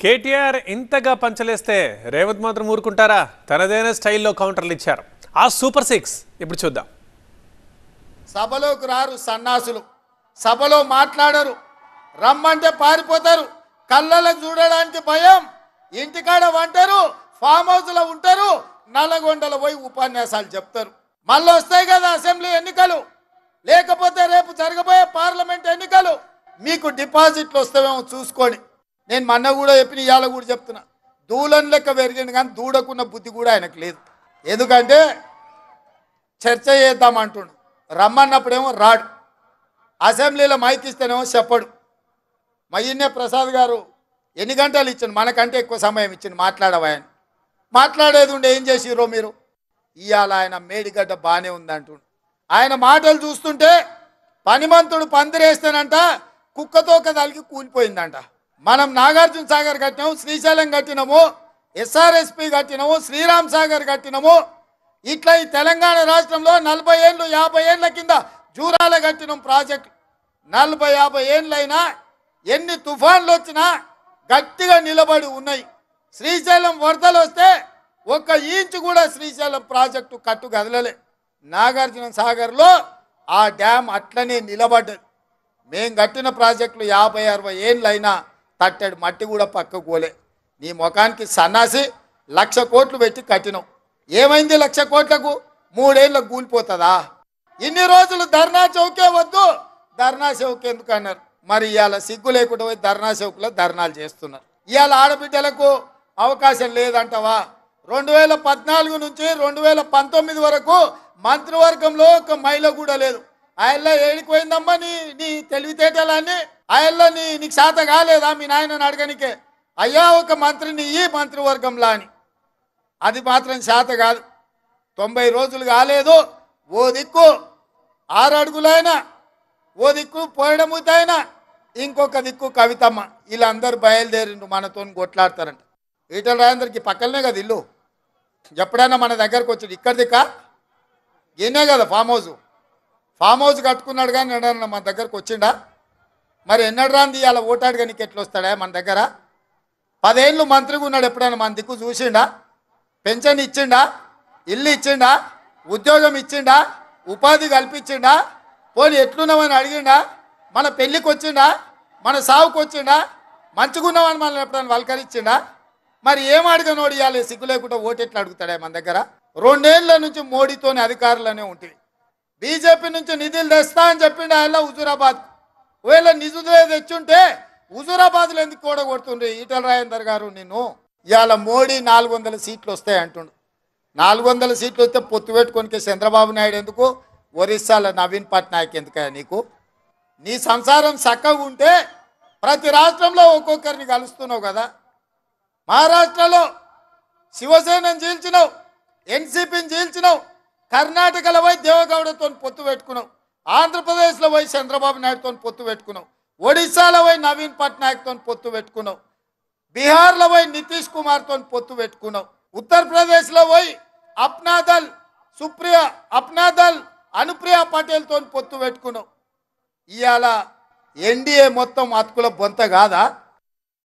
కేటీఆర్ ఇంతగా పంచలేస్తే రేవంత్ మాత్రం ఊరుకుంటారా తనదైన స్టైల్లో కౌంటర్లు ఇచ్చారు ఆ సూపర్ సిక్స్ ఇప్పుడు చూద్దాం సభలోకి రారు సన్నాసులు సభలో మాట్లాడరు రమ్మంటే పారిపోతారు కళ్ళలకు చూడడానికి భయం ఇంటికాడ వంటారు ఫామ్ హౌస్లో ఉంటారు నల్లగొండలో పోయి ఉపన్యాసాలు చెప్తారు మళ్ళీ వస్తాయి కదా అసెంబ్లీ ఎన్నికలు లేకపోతే రేపు జరగబోయే పార్లమెంట్ ఎన్నికలు మీకు డిపాజిట్లు వస్తావేమో చూసుకోండి నేను మొన్న కూడా చెప్పిన ఇవాళ కూడా చెప్తున్నా దూలం లెక్క పెరిగింది కానీ దూడకున్న బుద్ధి కూడా ఆయనకు లేదు ఎందుకంటే చర్చ చేద్దాం అంటుండు రమ్మన్నప్పుడేమో రాడు అసెంబ్లీలో మైక్ ఇస్తేనేమో చెప్పడు మయ్యన్నే ప్రసాద్ గారు ఎన్ని గంటలు ఇచ్చిండు మనకంటే ఎక్కువ సమయం ఇచ్చిండు మాట్లాడవాయని మాట్లాడేది ఉండే ఏం చేసిర్రో మీరు ఇవాళ ఆయన మేడిగడ్డ బాగానే ఉంది అంటుండు ఆయన మాటలు చూస్తుంటే పనిమంతుడు పందిరేస్తేనంట కుక్కతో కదలికి కూలిపోయిందంట మనం నాగార్జున సాగర్ కట్టినాము శ్రీశైలం కట్టినాము ఎస్ఆర్ఎస్పి కట్టినాము శ్రీరామ్ సాగర్ కట్టినాము ఇట్లా ఈ తెలంగాణ రాష్ట్రంలో నలభై ఏళ్ళు యాభై ఏళ్ళ కింద జూరాల కట్టినాం ప్రాజెక్ట్ నలభై యాభై ఏళ్ళైనా ఎన్ని తుఫాన్లు వచ్చినా గట్టిగా నిలబడి ఉన్నాయి శ్రీశైలం వరదలు వస్తే ఒక్క ఇంచు కూడా శ్రీశైలం ప్రాజెక్టు కట్టు కదలలే నాగార్జున సాగర్లో ఆ డ్యామ్ అట్లనే నిలబడ్డది మేం కట్టిన ప్రాజెక్టులు యాభై అరవై ఏళ్ళైనా తట్టెడు మట్టి కూడా పక్కకు పోలే నీ ముఖానికి సన్నాసి లక్ష కోట్లు పెట్టి కట్టినావు ఏమైంది లక్ష కోట్లకు మూడేళ్ళకు కూలిపోతుందా ఇన్ని రోజులు ధర్నా చౌకే వద్దు ధర్నా చౌక్ ఎందుకు అన్నారు మరి ఇవాళ సిగ్గు లేకుండా పోయి ధర్నా చౌక్లో ధర్నాలు చేస్తున్నారు ఇవాళ ఆడబిడ్డలకు అవకాశం లేదంటవా రెండు వేల పద్నాలుగు నుంచి రెండు వేల పంతొమ్మిది వరకు మంత్రివర్గంలో ఒక మహిళ కూడా లేదు ఆయల్లో ఏడిపోయిందమ్మా నీ నీ తెలివితేటలన్నీ ఆయల్లో నీ నీకు శాత కాలేదా మీ నాయనని అడగనికే అయ్యా ఒక మంత్రిని ఈ మంత్రివర్గంలా అని అది మాత్రం శాత కాదు తొంభై రోజులు కాలేదు ఓ దిక్కు ఆరు అడుగులైనా ఓ దిక్కు పోయడముతైనా ఇంకొక దిక్కు కవితమ్మ వీళ్ళందరూ బయలుదేరిండు మనతో కొట్లాడతారంట ఈటల రాజేందర్కి పక్కనే కదా ఇల్లు ఎప్పుడైనా మన దగ్గరకు వచ్చాడు ఇక్కడ దిక్క ఈయనే కదా ఫామ్ హౌస్ ఫామ్ హౌస్ కట్టుకున్నాడు కానీ ఎన్నడన్నా మన దగ్గరకు వచ్చిండా మరి ఎన్నడు రాంది ఇవాళ ఓటాడు కానీ ఎట్లా వస్తాడా మన దగ్గర పదేళ్ళు మంత్రిగా ఉన్నాడు ఎప్పుడైనా మన దిక్కు చూసిండా పెన్షన్ ఇచ్చిండా ఇల్లు ఇచ్చిండా ఉద్యోగం ఇచ్చిండా ఉపాధి కల్పించిండా పోనీ ఎట్లున్నామని అడిగిండా మన పెళ్ళికి వచ్చిండా మన సావుకు వచ్చిండా మంచుకున్నామని మనల్ని ఎప్పుడైనా వల్కరించిండా మరి ఏం అడగనోడు ఇవాళ సిగ్గు లేకుండా ఓటు ఎట్లా అడుగుతాడా మన దగ్గర రెండేళ్ల నుంచి మోడీతోని అధికారులనే ఉంటుంది బీజేపీ నుంచి నిధులు తెస్తా అని చెప్పిండు ఆయన హుజూరాబాద్ ఒకవేళ నిధులే తెచ్చుంటే హుజూరాబాద్లో ఎందుకు కూడా కొడుతుండ్రి ఈటల రాజేందర్ గారు నిన్ను ఇవాళ మోడీ నాలుగు వందల సీట్లు వస్తాయి అంటుండు నాలుగు వందల సీట్లు వస్తే పొత్తు పెట్టుకోనికి చంద్రబాబు నాయుడు ఎందుకు ఒరిస్సాలో నవీన్ పట్నాయక్ ఎందుకయ్యా నీకు నీ సంసారం చక్కగా ఉంటే ప్రతి రాష్ట్రంలో ఒక్కొక్కరిని కలుస్తున్నావు కదా మహారాష్ట్రలో శివసేనని చీల్చినావు ఎన్సీపీని చీల్చినావు కర్ణాటకలో పోయి దేవగౌడతో పొత్తు పెట్టుకున్నావు ఆంధ్రప్రదేశ్లో పోయి చంద్రబాబు నాయుడుతో పొత్తు పెట్టుకున్నావు ఒడిశాలో పోయి నవీన్ పట్నాయక్తో పొత్తు పెట్టుకున్నావు బీహార్లో పోయి నితీష్ కుమార్తో పొత్తు పెట్టుకున్నావు ఉత్తరప్రదేశ్లో పోయి అప్నాదల్ సుప్రియ అప్నాదల్ అనుప్రియ పటేల్తో పొత్తు పెట్టుకున్నావు ఇవాళ ఎన్డీఏ మొత్తం అతుకుల బొంత కాదా